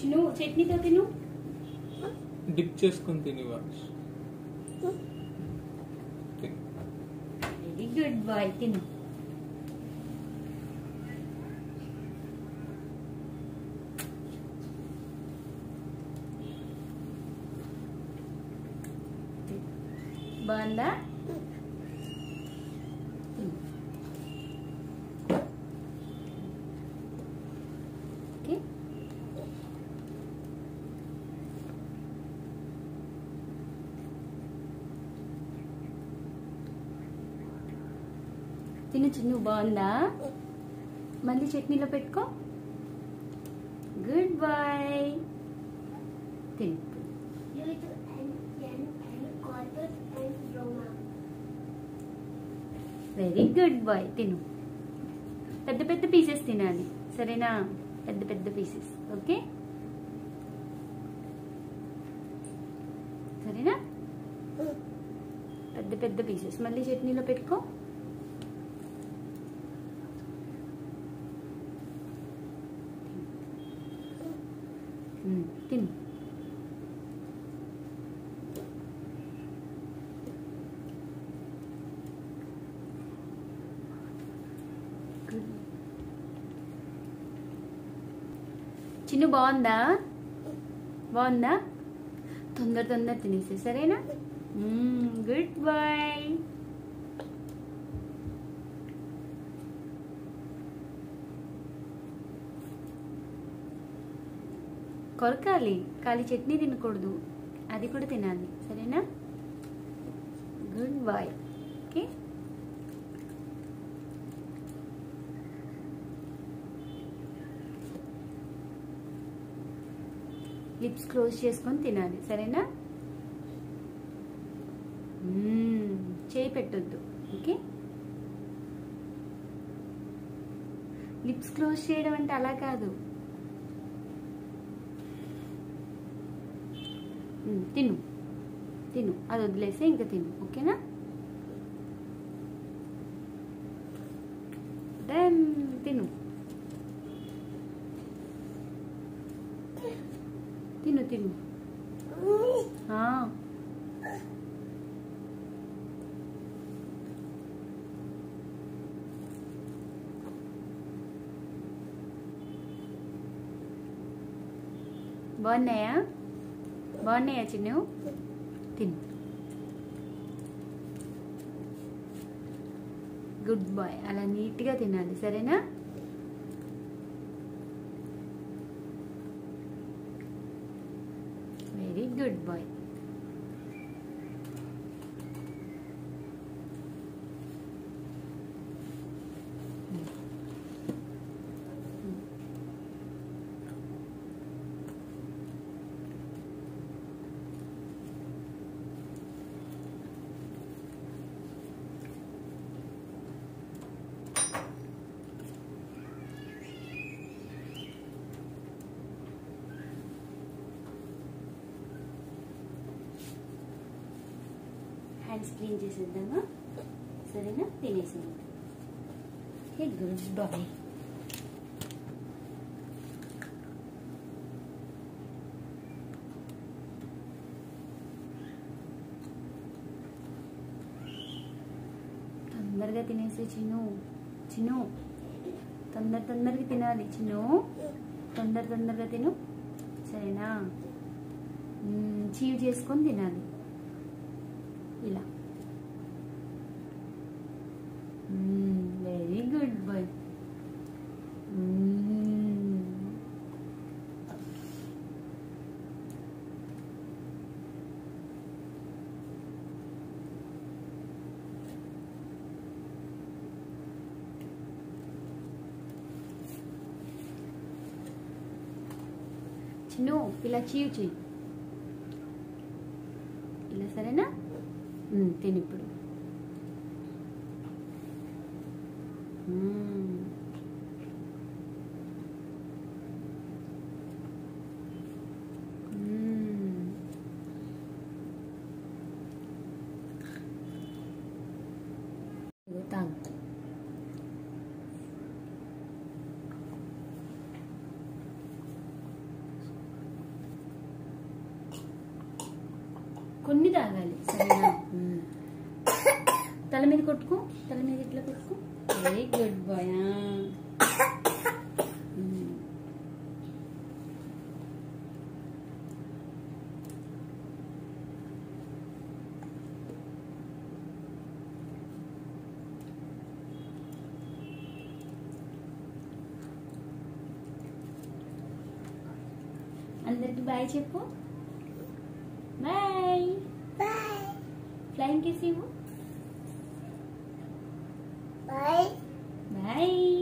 చిన్ను చట్నీతో తిను డిప్ చేసుకుని తినివా వెరీ గుడ్ బాయ్ తిను బాగుందా తిను. ఓకే తిను చిన్ను బాగుందా మళ్ళీ చట్నీలో పెట్టుకో గుడ్ బాయ్ తిను Little and Yen and Corbett and Roma. Very good boy తిను పెద్ద పెద్ద పీసెస్ తినాలి సరేనా పెద్ద పెద్ద పీసెస్ ఓకే సరేనా పెద్ద పెద్ద పీసెస్ మళ్ళీ చట్నీలో పెట్టుకో మ్మ్, తిను గుడ్ చిన్ను బాగుందా బాగుందా తొందర తొందర తినేసే సరేనా గుడ్ బాయ్ కొరకాలి ఖాళీ చట్నీ తినకూడదు అది కూడా తినాలి సరేనా good boy okay lips close చేసుకొని తినాలి సరేనా మ్మ్. చేయి పెట్టొద్దు ఓకే లిప్స్ క్లోజ్ చేయడం అంటే అలా కాదు మ్మ్, తిను తిను అది వదిలేసి ఇంకా తిను ఓకేనా డన్ తిను తిను తిను ఆ. బాగున్నాయా బాగున్నాయా చిన్ను తిను గుడ్ బాయ్ అలా నీట్గా తినాలి సరేనా very good boy hands clean చేసేద్దామా సరేనా తినేసేయండి ఓకే గుడ్ బాయ్ తొందరగా తినేసే చిన్ను చిన్ను తొందర తొందరగా తినాలి చిన్ను తొందర తొందరగా తిను సరేనా మ్మ్, చీవ్ చేసుకొని తినాలి ఇలా వెరీ గుడ్ బాయ్ చిన్ను ఇలా చీవ్ చెయ్యి ఇలా సరేనా మ్మ్, తిను ఇప్పుడు మ్మ్. మ్మ్. ఇదిగో తాగు కొన్ని తాగాలి సరేనా మ్మ్. తల మీద కొట్టుకో తల మీద ఇట్లా కొట్టుకో వెరీ గుడ్ బాయ్ అందరికి బాయ్ చెప్పు బాయ్ Bye. ఫ్లైంగ్ కిస్ ఇవ్వు Bye. బాయ్